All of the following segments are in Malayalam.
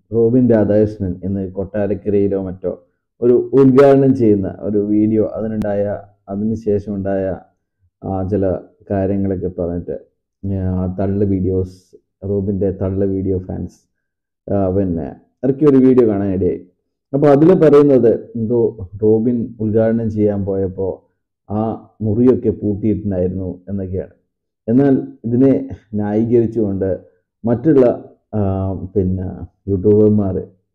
റോബിൻ രാധാകൃഷ്ണൻ ഇന്ന് കൊട്ടാരക്കരയിലോ മറ്റോ ഒരു ഉദ്ഘാടനം ചെയ്യുന്ന ഒരു വീഡിയോ അതിനുണ്ടായ അതിനുശേഷം ഉണ്ടായ ആ, ചില കാര്യങ്ങളൊക്കെ പറഞ്ഞിട്ട് ആ, തള്ള് വീഡിയോസ് റോബിൻ്റെ തള്ള് വീഡിയോ ഫാൻസ് പിന്നെ ഇറക്കിയ ഒരു വീഡിയോ കാണാനിടയായി അപ്പോൾ അതിൽ പറയുന്നത് എന്തോ റോബിൻ ഉദ്ഘാടനം ചെയ്യാൻ പോയപ്പോൾ ആ മുറിയൊക്കെ പൂട്ടിയിട്ടുണ്ടായിരുന്നു എന്നൊക്കെയാണ് എന്നാൽ ഇതിനെ ന്യായീകരിച്ചുകൊണ്ട് മറ്റുള്ള ആ, പിന്നെ യൂട്യൂബർമാർ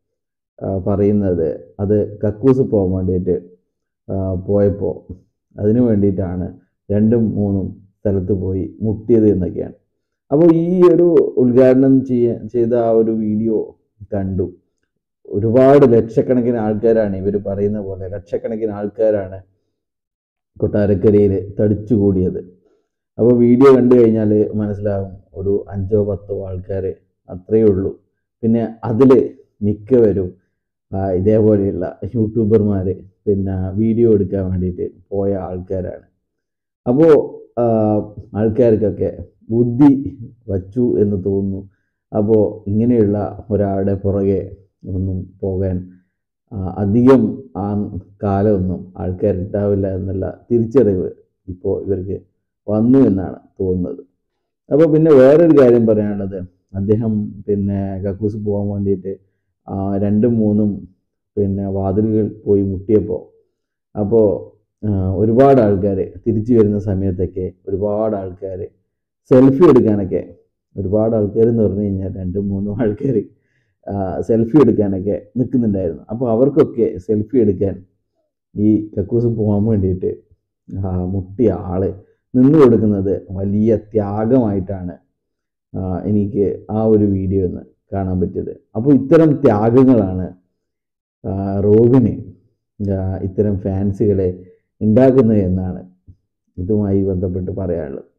പറയുന്നത് അത് കക്കൂസ് പോകാൻ വേണ്ടിയിട്ട് പോയപ്പോൾ അതിനു വേണ്ടിയിട്ടാണ് രണ്ടും മൂന്നും സ്ഥലത്ത് പോയി മുട്ടിയത് എന്നൊക്കെയാണ് അപ്പോൾ ഈ ഒരു ഉദ്ഘാടനം ചെയ്യ ചെയ്ത ആ ഒരു വീഡിയോ കണ്ടു ഒരുപാട് ലക്ഷക്കണക്കിന് ആൾക്കാരാണ് ഇവർ പറയുന്ന പോലെ ലക്ഷക്കണക്കിന് ആൾക്കാരാണ് കൊട്ടാരക്കരയിൽ തടിച്ചുകൂടിയത് അപ്പോൾ വീഡിയോ കണ്ടു കഴിഞ്ഞാൽ മനസ്സിലാവും ഒരു അഞ്ചോ പത്തോ ആൾക്കാർ അത്രയേ ഉള്ളൂ പിന്നെ അതിൽ മിക്കവരും ആ, ഇതേപോലെയുള്ള യൂട്യൂബർമാർ പിന്നെ വീഡിയോ എടുക്കാൻ വേണ്ടിയിട്ട് പോയ ആൾക്കാരാണ് അപ്പോൾ ആൾക്കാർക്കൊക്കെ ബുദ്ധി വച്ചു എന്ന് തോന്നുന്നു അപ്പോൾ ഇങ്ങനെയുള്ള ഒരാളുടെ പുറകെ ഒന്നും പോകാൻ ആ, അധികം ആ കാലമൊന്നും ആൾക്കാരുണ്ടാവില്ല എന്നുള്ള തിരിച്ചറിവ് ഇപ്പോൾ ഇവർക്ക് വന്നു എന്നാണ് തോന്നുന്നത് അപ്പോൾ പിന്നെ വേറൊരു കാര്യം പറയാനുള്ളത് അദ്ദേഹം പിന്നെ കക്കൂസ് പോകാൻ വേണ്ടിയിട്ട് ആ, രണ്ടും മൂന്നും പിന്നെ വാതിലുകൾ പോയി മുട്ടിയപ്പോൾ അപ്പോൾ ഒരുപാട് ആൾക്കാർ തിരിച്ചു വരുന്ന സമയത്തൊക്കെ ഒരുപാട് ആൾക്കാർ സെൽഫി എടുക്കാനൊക്കെ ഒരുപാട് ആൾക്കാർ എന്ന് പറഞ്ഞു കഴിഞ്ഞാൽ രണ്ടും മൂന്നും ആൾക്കാർ സെൽഫി എടുക്കാനൊക്കെ നിൽക്കുന്നുണ്ടായിരുന്നു അപ്പോൾ അവർക്കൊക്കെ സെൽഫി എടുക്കാൻ ഈ കക്കൂസ് പോകാൻ വേണ്ടിയിട്ട് ആ, മുട്ടിയ ആള് നിന്ന് കൊടുക്കുന്നത് വലിയ ത്യാഗമായിട്ടാണ് ആ, എനിക്ക് ആ ഒരു വീഡിയോ ഒന്ന് കാണാൻ പറ്റിയത് അപ്പോൾ ഇത്തരം ത്യാഗങ്ങളാണ് ആ, റോബിന് ആ, ഇത്തരം ഫാൻസുകളെ ഉണ്ടാക്കുന്നത് എന്നാണ് ഇതുമായി ബന്ധപ്പെട്ട് പറയാനുള്ളത്